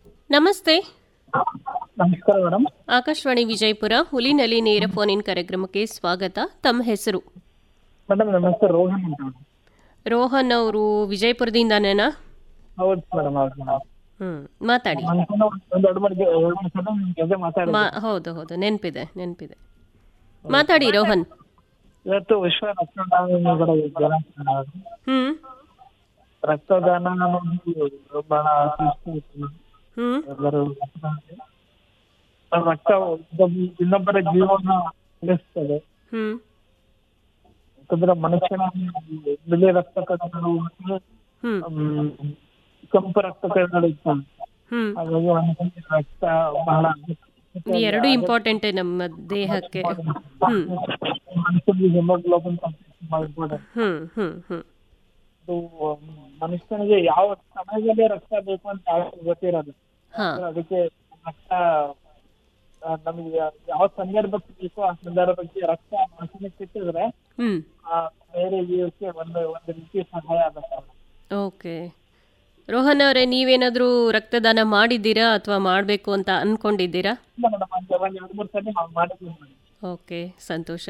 ನಮಸ್ತೆ ನಮಸ್ಕಾರ ಮೇಡಮ್ ಆಕಾಶವಾಣಿ ವಿಜಯಪುರ ಹುಲಿನಲಿ ನೇರ ಫೋನ್ ಇನ್ ಕಾರ್ಯಕ್ರಮಕ್ಕೆ ಸ್ವಾಗತ ತಮ್ಮ ಹೆಸರು ಮೇಡಮ್ ನಮ್ಮ ಹೆಸರು ರೋಹನ್ ಅಂತ ಮೇಡಮ್ ರೋಹನ್ ಅವರು ವಿಜಯಪುರದಿಂದನೇನಾ ಹೌದು ಮೇಡಮ್ ಹೌದು ಮೇಡಮ್ ಹ್ಮ್ ಮಾತಾಡಿ ಮನ್ಸೂನ್ ಒಂದು ಎರಡು ಮೂರು ಗೆ- ಎರಡು ಮೂರು ಸಲ ನಿಮ್ ಜೊತೆ ಮಾತಾಡಿದೆ ಮಾ ಹೌದು ಹೌದು ನೆನಪಿದೆ ನೆನಪಿದೆ ಮಾತಾಡಿ ರೋಹನ್ ಇವತ್ತು ವಿಶ್ವ ರಕ್ತದಾನ ದಿನ ಹ್ಮ್ ರಕ್ತದಾನ ಅನ್ನೋದು ಬಹಳ ಖುಷಿ ಆಯ್ತು madam. ಹ್ಮ್ ಎಲ್ಲರೂ ರಕ್ತದಾನ- ರಕ್ತ ಒಬ್ಬ- ಇನ್ನೊಬ್ಬರ ಜೀವನ ಉಳಿಸ್ತದೆ ಹ್ಮ್ ಯಾಕಂದ್ರೆ ಮನುಷ್ಯನ ಬಿಳಿ ರಕ್ತ ಕಣಗಳು ಮತ್ತು ಹ್ಮ್ ಹ್ಮ್, ಕೆಂಪು ರಕ್ತ ಕಣಗಳು ಇರ್ತವೆ ಹ್ಮ್ ಹಾಗಾಗಿ ಮನುಷ್ಯನಿಗೆ ರಕ್ತ ಬಹಳ ಈ ಎರಡು ಇಂಪಾರ್ಟೆಂಟ್ ನಮ್ಮ ದೇಹಕ್ಕೆ ಹ್ಮ್ ಮನುಷ್ಯನಿಗೆ ಹಿಮೋಗ್ಲೋಬಿನ್ ತುಂಬಾ ಇಂಪಾರ್ಟೆಂಟ್ ಹ್ಮ್ ಹ್ಮ್ ಹ್ಮ್ ಅದು ಮನುಷ್ಯನಿಗೆ ಯಾವ ಸಮಯದಲ್ಲಿ ರಕ್ತ ಬೇಕು ಅಂತ ಯಾರಿಗೂ ಗೊತ್ತಿರೋದು ಹಾ ಅದಕ್ಕೆ ರಕ್ತ ಆ, ನಮಗೆ ಯಾವ ಸಂದರ್ಭಕ್ಕೆ ಬೇಕೋ ಆ ಸಂದರ್ಭಕ್ಕೆ ರಕ್ತ ಮನುಷ್ಯನಿಗೆ ಸಿಕ್ಕಿದ್ರೆ ಹ್ಮ್ ಆ ಬೇರೆ ಜೀವಕ್ಕೆ ಒಂದು ಒಂದು ರೀತಿ ಸಹಾಯ ಆಗುತ್ತೆ ಓಕೆ ರೋಹನ್ ಅವರೇ ನೀವೇನಾದರೂ ರಕ್ತದಾನ ಮಾಡಿದ್ದೀರಾ ಅಥವಾ ಮಾಡಬೇಕು ಅಂತ ಅನ್ಕೊಂಡಿದ್ದೀರಾ ಇಲ್ಲ ಮೇಡಮ್ ಒಂದು ಒಂದು ಎರಡು ಮೂರು ಸಲ ನಾವು ಮಾಡಿದ್ದೀವಿ ಮೇಡಮ್ ಓಕೆ ಸಂತೋಷ